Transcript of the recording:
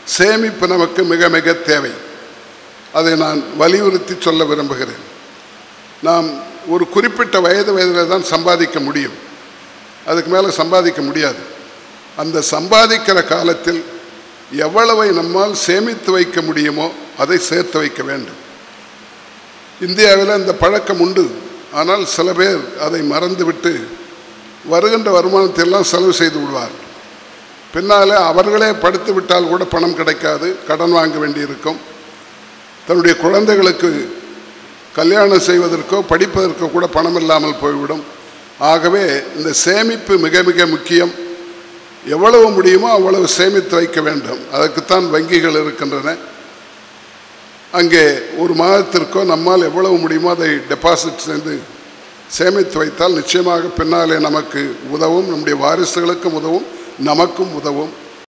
சேமிப்பு நமக்கு மிக மிக தேவை அதை நான் வலியுறுத்தி சொல்ல விரும்புகிறேன் நாம் ஒரு குறிப்பிட்ட வயது வயதில் தான் சம்பாதிக்க முடியும் அதுக்கு மேலே சம்பாதிக்க முடியாது அந்த சம்பாதிக்கிற காலத்தில் எவ்வளவை நம்மால் சேமித்து வைக்க முடியுமோ அதை சேர்த்து வைக்க வேண்டும் இந்தியாவில் இந்த பழக்கம் உண்டு ஆனால் சில பேர் அதை மறந்துவிட்டு வருகின்ற வருமானத்தை எல்லாம் செலவு செய்து விடுவார் பின்னால் அவர்களே படுத்து விட்டால் கூட பணம் கிடைக்காது கடன் வாங்க வேண்டியிருக்கும் தன்னுடைய குழந்தைகளுக்கு கல்யாணம் செய்வதற்கோ படிப்பதற்கோ கூட பணம் இல்லாமல் போய்விடும் ஆகவே இந்த சேமிப்பு மிக மிக முக்கியம் எவ்வளவு முடியுமோ அவ்வளவு சேமித்து வைக்க வேண்டும் அதற்குத்தான் வங்கிகள் இருக்கின்றன அங்கே ஒரு மாதத்திற்கோ நம்மால் எவ்வளவு முடியுமோ அதை டெபாசிட் செய்து சேமித்து வைத்தால் நிச்சயமாக பின்னாலே நமக்கு உதவும் நம்முடைய வாரிசுகளுக்கும் உதவும் நமக்கும் உதவும்